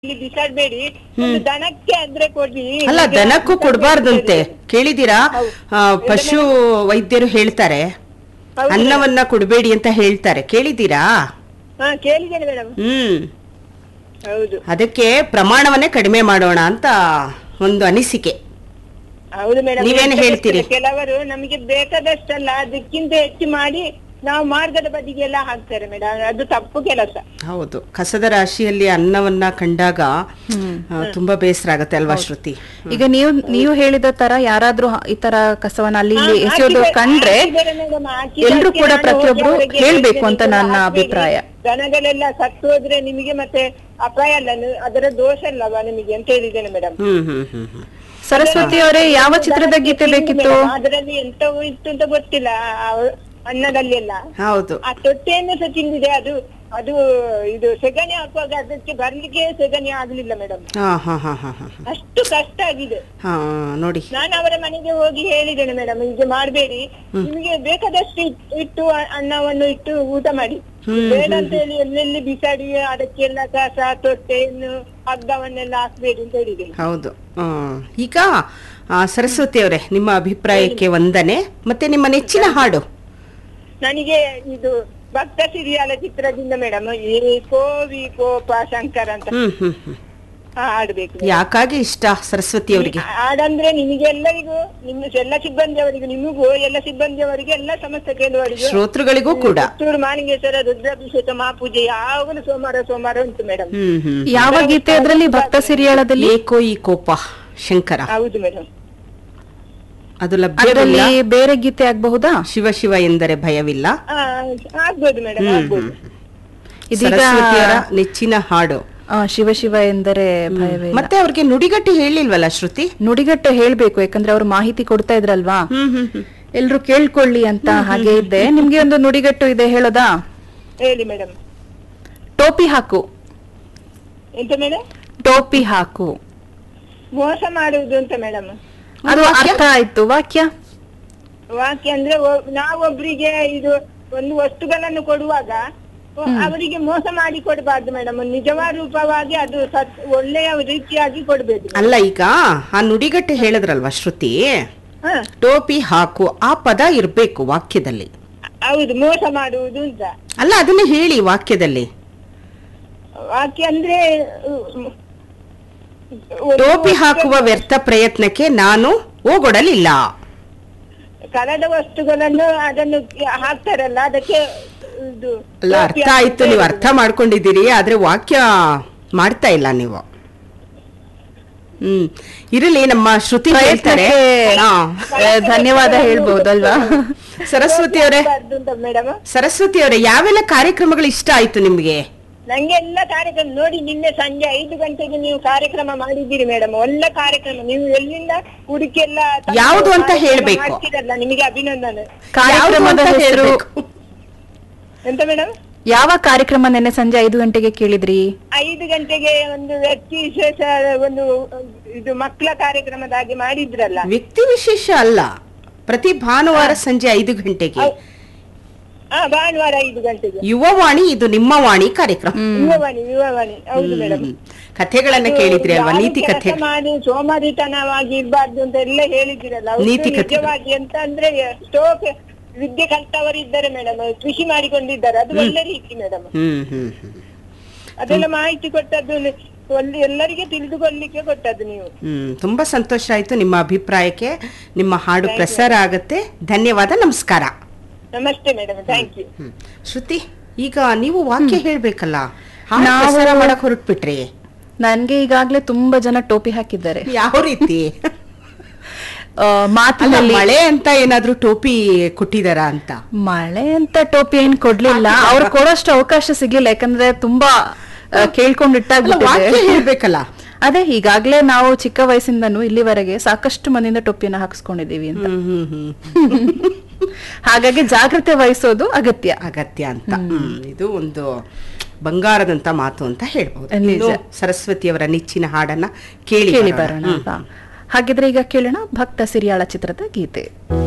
ಇಲ್ಲಿ ಬಿಸಾಡ್ಬೇಡಿ ಒಂದು ದನಕ್ಕೆ ಆದ್ರೆ ಕೊಡಿ ಅಲ್ಲ ಹೀಗೆ ದನಕ್ಕೂ ಬಿಸಾಡ್ಬೇಡಿ ಕೊಡಬಾರ್ದಂತೆ ಹೇಳಿ. ಕೇಳಿದೀರಾ ಹೌದು. ಆ, ಪಶು ವೈದ್ಯರು ಹೇಳ್ತಾರೆ ಹೌದು ಅನ್ನವನ್ನ ಕೊಡಬೇಡಿ ಅಂತ ಹೇಳ್ತಾರೆ ಕೇಳಿದ್ದೀರಾ ಹಾ ಕೇಳಿದ್ದೇನೆ ಮೇಡಮ್ ಹ್ಮ್ ಹೌದು ಅದಕ್ಕೆ ಪ್ರಮಾಣವನ್ನೇ ಕಡಿಮೆ ಮಾಡೋಣ ಅಂತ ಒಂದು ಅನಿಸಿಕೆ ಹೌದು ಮೇಡಮ್ ನೀವೇನು ಹೇಳ್ತೀರಿ? ಕೆಲವರು ನಮಗೆ ಬೇಕಾದಷ್ಟಲ್ಲ ಅದಕ್ಕಿಂತ ಹೆಚ್ಚು ಮಾಡಿ ನಾವು ಮಾರ್ಗದ ಬದಿಗೆ ಎಲ್ಲ ಹಾಕ್ತಾರೆ ಮೇಡಮ್ ಅದು ತಪ್ಪು ಕೆಲಸ ಹೌದು ಕಸದ ರಾಶಿಯಲ್ಲಿ ಅನ್ನವನ್ನ ಕಂಡಾಗ ಆ, ತುಂಬಾ ಬೇಸರ ಆಗತ್ತೆ ಅಲ್ವಾ ಶ್ರುತಿ ಈಗ ನೀವು ನೀವು ಹೇಳಿದ ತರ ಯಾರಾದ್ರೂ ಹ- ಈ ತರ ಕಸವನ್ನ ಅಲ್ಲಿ ಇಲ್ಲಿ ಹಾ, ಎಸೆಯೋದು ಹಾಕಿದ್ದಾರೆ- ಕಂಡ್ರೆ ಹಾಕಿದ್ದಾರೆ madam, ಹಾಕಿದ್ದಾರೆ. ಎಲ್ರೂ ಕೂಡ ನಾನು ಪ್ರತಿಯೊಬ್ರು ಹೋಗಿ ಅವರಿಗೆ ಹೇಳ್ಬೇಕು ಅಂತ ಹೇಳಿದ್ದೇನೆ, ನನ್ನ ಹಾಕ್ಬೇಡಿ. ಅಭಿಪ್ರಾಯ ದನಗಳೆಲ್ಲ ಸತ್ತು ಹೋದ್ರೆ ನಿಮಗೆ ಮತ್ತೆ ಅಪಾಯ ಅಲ್ಲ ನು- ಅದರ ದೋಷ ಅಲ್ಲವಾ ನಿಮಗೆ ಅಂತ ಹೇಳಿದ್ದೇನೆ ಮೇಡಮ್ ಹ್ಮ್ ಹ್ಮ್ ಹ್ಮ್ ಹ್ಮ್ ಸರಸ್ವತಿ ಅವರೇ ಯಾವ ಚಿತ್ರದ ಗೀತೆ ಬೇಕಿತ್ತು ಅದರಲ್ಲಿ ಎಂತ ಇತ್ತು ಅಂತ ಗೊತ್ತಿಲ್ಲ ಆ ಅನ್ನದಲ್ಲಿ ಎಲ್ಲ ಹೌದು ಆ ತೊಟ್ಟೆಯನ್ನು ಸಹ ತಿಂದಿದೆ ಅದು ಅದು ಇದು ಸೆಗಣಿ ಹಾಕುವಾಗ ಅದಕ್ಕೆ ಬರ್ಲಿಕ್ಕೆ ಸೆಗಣಿ ಆಗ್ಲಿಲ್ಲ ಮೇಡಮ್ ಹಾ ಹಾ ಹಾ ಹಾ ಹಾ ಅಷ್ಟು ಕಷ್ಟ ಆಗಿದೆ ಹಾ ನೋಡಿ ನಾನು ಅವರ ಮನೆಗೆ ಹೋಗಿ ಹೇಳಿದ್ದೇನೆ ಮೇಡಮ್ ಹೀಗೆ ಮಾಡಬೇಡಿ ನಿಮಗೆ ಬೇಕಾದಷ್ಟು ಇಟ್- ಇಟ್ಟು ಅ- ಅನ್ನವನ್ನು ಇಟ್ಟು ಊಟ ಮಾಡಿ ಬೇಡ ಅಂತ ಹೇಳಿ ಎಲ್ಲೆಲ್ಲಿ ಬಿಸಾಡಿ ಅದಕ್ಕೆಲ್ಲ ಕಸ ತೊಟ್ಟೆಯನ್ನು ಹಗ್ಗವನ್ನೆಲ್ಲ ಹಾಕ್ಬೇಡಿ ಅಂತ ಹೇಳಿದ್ದೇನೆ ಹೌದು ಆ, ಈಗ ಆ, ಸರಸ್ವತಿ ಅವರೇ ನಿಮ್ಮ ಅಭಿಪ್ರಾಯಕ್ಕೆ ವಂದನೆ ಮತ್ತೆ ನಿಮ್ಮ ನೆಚ್ಚಿನ ಹಾಡು ನನಗೆ ಇದು ಭಕ್ತ ಸಿರಿಯಾಲ ಚಿತ್ರದಿಂದ ಮೇಡಮ್ ಈ ಕೋವಿ ಕೋಪ ಶಂಕರ ಅಂತ ಹ್ಮ್ ಹ್ಮ್ ಹ್ಮ್ ಹಾ, ಹಾಡ್ಬೇಕು madam. ಯಾಕಾಗಿ ಇಷ್ಟ ಸರಸ್ವತಿ ಅವರಿಗೆ ಹಾಡಂದ್ರೆ ನಿಮಗೆ ಎಲ್ಲರಿಗೂ ನಿಮ್ಮ ಎಲ್ಲ ಸಿಬ್ಬಂದಿಯವರಿಗೂ ನಿಮಗೂ ಎಲ್ಲ ಸಿಬ್ಬಂದಿಯವರಿಗೆ ಎಲ್ಲ ಸಮಸ್ಯೆ ಕೇಳುವವರಿಗೂ ಶ್ರೋತೃಗಳಿಗೂ ಕೂಡ ಪುತ್ತೂರು ಮಾಲಿಂಗೇಶ್ವರ ರುದ್ರಾಭಿಷೇಕ ಮಹಾಪೂಜೆ ಯಾವಾಗಲೂ ಸೋಮವಾರ ಸೋಮವಾರ ಉಂಟು ಮೇಡಮ್ ಹ್ಮ್ ಹ್ಮ್ ಯಾವ ಗೀತೆ ಅದ್ರಲ್ಲಿ ಭಕ್ತ ಸಿರಿಯಾಳದಲ್ಲಿ ಏಕೋ ಈ ಕೋಪ ಶಂಕರ ಹೌದು ಮೇಡಮ್ ಅದು ಲಭ್ಯವಿಲ್ಲ ಅದರಲ್ಲಿ ಬೇರೆ ಗೀತೆ ಆಗಬಹುದಾ ಶಿವ ಶಿವ ಎಂದರೆ ಭಯವಿಲ್ಲ ಆಗ್ಬೋದು ಮೇಡಮ್ ಆಗ್ಬೋದು ಇದೀಗ ಸರಸ್ವತಿಯವರ ನೆಚ್ಚಿನ ಹಾಡು ಆ, ಶಿವ ಶಿವ ಎಂದರೆ ಭಯವೇ ಇಲ್ಲ. ಮತ್ತೆ ಅವ್ರಿಗೆ ನುಡಿಗಟ್ಟು ಹೇಳಿಲ್ವಲ್ಲ ಶ್ರುತಿ ನುಡಿಗಟ್ಟು ಹೇಳ್ಬೇಕು ಯಾಕಂದ್ರೆ ಅವ್ರು ಮಾಹಿತಿ ಕೊಡ್ತಾ ಇದ್ರಲ್ವಾ ಹ್ಮ್ ಹ್ಮ್ ಹ್ಮ್ ಎಲ್ರು ಕೇಳ್ಕೊಳ್ಳಿ ಅಂತ ಹಾಗೆ ಇದ್ದೆ ನಿಮ್ಗೆ ಒಂದು ನುಡಿಗಟ್ಟು ಇದೆ ಹೇಳೋದಾ ಹೇಳಿ ಮೇಡಮ್ ಟೋಪಿ ಹಾಕು ಎಂತ ಮೇಡಮ್ ಟೋಪಿ ಹಾಕು ಮೋಸ ಮಾಡುವುದು ಅಂತ ಮೇಡಮ್ ಅದು ಅರ್ಥ ಆಯ್ತು ವಾಕ್ಯ ವಾಕ್ಯ ಅಂದ್ರೆ ಒ- ನಾವೊಬ್ರಿಗೆ ಇದು ಒಂದು ವಸ್ತುಗಳನ್ನು ಕೊಡುವಾಗ ಒ- ಅವರಿಗೆ ಮೋಸ ಮಾಡಿ ಕೊಡಬಾರ್ದು ಮೇಡಮ್ ನಿಜವಾದ ರೂಪವಾಗಿ ಅದು ಸತ್ ಒಳ್ಳೆಯ ರೀತಿಯಾಗಿ ಕೊಡ್ಬೇಕು ಅಲ್ಲ ಈಗ ಆ ನುಡಿಗಟ್ಟು ಹೇಳಿದ್ರಲ್ವಾ ಶ್ರುತಿ ಹ ಟೋಪಿ ಹಾಕು ಆ ಪದ ಇರ್ಬೇಕು ವಾಕ್ಯದಲ್ಲಿ ಹೌದು ಮೋಸ ಮಾಡುವುದು ಅಂತ ಅಲ್ಲ ಅದನ್ನ ಹೇಳಿ ವಾಕ್ಯದಲ್ಲಿ ವಾಕ್ಯ ಅಂದ್ರೆ ಉ- ಒಂದು ಟೋಪಿ ಹಾಕುವ ವ್ಯರ್ಥ ಪ್ರಯತ್ನಕ್ಕೆ ನಾನು ಓಗೊಡಲಿಲ್ಲ ಕಳೆದ ವಸ್ತುಗಳನ್ನು ಅದನ್ನು ಹಾಕ್ತಾರಲ್ಲ ಅದಕ್ಕೆ ಇದು ಅಲ್ಲ ಟೋಪಿ ಅರ್ಥ ಆಯ್ತು ನೀವು ಹಾಕ್ತಾರೆ. ಅರ್ಥ ಮಾಡ್ಕೊಂಡಿದ್ದೀರಿ ಆದ್ರೆ ವಾಕ್ಯ ಮಾಡ್ತಾ ಇಲ್ಲ ನೀವು ಹ್ಮ್ ಇರಲಿ ನಮ್ಮ ಶ್ರುತಿ ಹೇಳ್ತಾರೆ ಪ್ರಯತ್ನಕ್ಕೆ ಹಾ. ಆ, ಧನ್ಯವಾದ ಹೇಳ್ಬಹುದಲ್ವಾ ಸರಸ್ವತಿ ಅವರೇ ಹಾಕ್ಬಾರ್ದು ಅಂತ ಮೇಡಮ್ ಸರಸ್ವತಿ ಅವರೇ ಯಾವೆಲ್ಲ ಕಾರ್ಯಕ್ರಮಗಳು ಇಷ್ಟ ಆಯ್ತು ನಿಮ್ಗೆ ನಂಗೆ ಎಲ್ಲ ಕಾರ್ಯಕ್ರಮ ನೋಡಿ ನಿನ್ನೆ ಸಂಜೆ ಐದು ಗಂಟೆಗೆ ನೀವು ಕಾರ್ಯಕ್ರಮ ಮಾಡಿದ್ದೀರಿ ಮೇಡಮ್ ಒಳ್ಳೆ ಕಾರ್ಯಕ್ರಮ ನೀವು ಎಲ್ಲಿಂದ ಹುಡುಕಿ ಎಲ್ಲ ತಂದು ಯಾವುದು ಅಂತ ಕಾರ್ಯಕ್ರಮ ಹೇಳ್ಬೇಕು. ಮಾಡ್ತೀರಲ್ಲ ನಿಮಗೆ ಅಭಿನಂದನೆ ಯಾವ್ದು ಕಾರ್ಯಕ್ರಮದ ಅಂತ ಹೆಸರು ಹೇಳ್ಬೇಕು. ಎಂತ ಮೇಡಮ್ ಯಾವ ಕಾರ್ಯಕ್ರಮ ನಿನ್ನೆ ಸಂಜೆ ಐದು ಗಂಟೆಗೆ ಕೇಳಿದ್ರಿ ಐದು ಗಂಟೆಗೆ ಒಂದು ವ್ಯಕ್ತಿ ವಿಶೇಷ ಒಂದು ಇದು ಮಕ್ಕಳ ಕಾರ್ಯಕ್ರಮದ ಹಾಗೆ ಮಾಡಿದ್ರಲ್ಲ ವ್ಯಕ್ತಿ ವಿಶೇಷ ಅಲ್ಲ ಪ್ರತಿ ಭಾನುವಾರ ಸಂಜೆ ಐದು ಗಂಟೆಗೆ ಹಾ ಭಾನುವಾರ ಐದು ಗಂಟೆಗೆ ಯುವವಾಣಿ ಇದು ನಿಮ್ಮ ವಾಣಿ ಕಾರ್ಯಕ್ರಮ ಯುವವಾಣಿ ಯುವವಾಣಿ ಹೌದು ಮೇಡಮ್ ಹ್ಮ್. ಕಥೆಗಳನ್ನ ಕೇಳಿದ್ರಿ ಅಲ್ವಾ ಯಾರು ನೀತಿ ಕೆಲಸ ಕಥೆ ಮಾಡಿ ಸೋಮಾರಿತನವಾಗಿ ಇರ್ಬಾರ್ದು ಅಂತ ಎಲ್ಲ ಹೇಳಿದಿರಲ್ಲ ಅವ್ರು ನೀತಿ ಕಥೆ. ನಿಜವಾಗಿ ಎಂತ ಅಂದ್ರೆ ಎಷ್ಟೋ ಪೆ- ವಿದ್ಯೆ ಕಲ್ತವರಿದ್ದಾರೆ ಮೇಡಮ್ ಕೃಷಿ ಮಾಡಿಕೊಂಡಿದ್ದಾರೆ ಅದು ಒಳ್ಳೆ ರೀತಿ ಮೇಡಮ್ ಹ್ಮ್ ಹ್ಮ್ ಹ್ಮ್ ಅದೆಲ್ಲ ಮಾಹಿತಿ ಕೊಟ್ಟದ್ದು ನಿ- ಒಳ್ಳೆ ಎಲ್ಲರಿಗೆ ತಿಳಿದುಕೊಳ್ಳಿಕ್ಕೆ ಕೊಟ್ಟದ್ದು ನೀವು ಹ್ಮ್ ತುಂಬಾ ಸಂತೋಷ ಆಯ್ತು ನಿಮ್ಮ ಅಭಿಪ್ರಾಯಕ್ಕೆ ನಿಮ್ಮ ಹಾಡು ಪ್ರಸಾರ ಆಗತ್ತೆ ಧನ್ಯವಾದ ನಮಸ್ಕಾರ ನಮಸ್ತೆ madam thank you hmm. Shruti ಈಗ ನೀವು ವಾಕ್ಯ ಹೇಳ್ಬೇಕಲ್ಲ ಹಾಡು ನಾವು- ಪ್ರಸಾರ ಮಾಡಕ್ ಹೊರಟ್ಬಿಟ್ರಿ ನನ್ಗೆ ಈಗಾಗ್ಲೇ ತುಂಬಾ ಜನ ಟೋಪಿ ಹಾಕಿದ್ದಾರೆ ಯಾವ ರೀತಿ ಆ, ಅಲ್ಲ ಮಾತಿನಲ್ಲಿ ಮಳೆ ಅಂತ ಏನಾದ್ರೂ ಟೋಪಿ ಕೊಟ್ಟಿದಾರ ಅಂತ ಮಳೆ ಅಂತ ಟೋಪಿ ಏನ್ ಕೊಡ್ಲಿಲ್ಲ ಅವ್ರು ಕೊಡೋಷ್ಟು ಅವಕಾಶ ಸಿಗ್ಲಿಲ್ಲ ಯಾಕಂದ್ರೆ ತುಂಬಾ ಆ, ಅಲ್ಲ, ಕೇಳ್ಕೊಂಡಿಟ್ಟಾಗ್ಬಿಟ್ಟಿದೆ ವಾಕ್ಯ ಹೇಳ್ಬೇಕಲ್ಲ ಅದೇ ಈಗಾಗ್ಲೇ ನಾವು ಚಿಕ್ಕ ವಯಸ್ಸಿಂದನೂ ಇಲ್ಲಿವರೆಗೆ ಸಾಕಷ್ಟು ಮಂದಿಯಿಂದ ಟೊಪ್ಪಿಯನ್ನ ಹಾಕಿಸ್ಕೊಂಡಿದೀವಿ ಅಂತ ಹ್ಮ್ ಹ್ಮ್ ಹ್ಮ್ ಹಾಗಾಗಿ ಜಾಗ್ರತೆ ವಹಿಸೋದು ಅಗತ್ಯ ಅಗತ್ಯ ಅಂತ ಹ್ಮ್. ಇದು ಒಂದು ಬಂಗಾರದಂತ ಮಾತು ಅಂತ ಹೇಳ್ಬಹುದು ನಿಜ. ಇನ್ನು ಸರಸ್ವತಿಯವರ ನೆಚ್ಚಿನ ಹಾಡನ್ನ ಕೇಳಿ ಕೇಳಿ ಬರೋಣ. ಬರೋಣ ಹ್ಮ್. ಅಂತ ಹಾಗಿದ್ರೆ ಈಗ ಕೇಳೋಣ ಭಕ್ತ ಸಿರಿಯಾಳ ಚಿತ್ರದ ಗೀತೆ